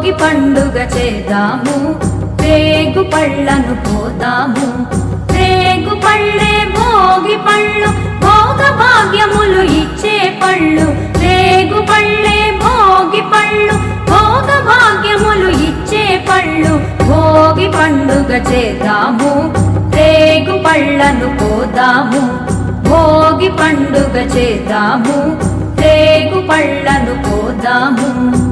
భోగి పండుగ చేద్దాము రేగు పళ్ళను పోదాము రేగు పళ్ళే భోగి పళ్ళు భోగ భాగ్యములు ఇచ్చే పళ్ళు రేగు పళ్ళే భోగి పళ్ళు భోగ భాగ్యములు ఇచ్చే పళ్ళు భోగి పండుగ చేద్దాము రేగు పళ్ళను పోదాము భోగి పండుగ చేద్దాము రేగు పళ్ళను పోదాము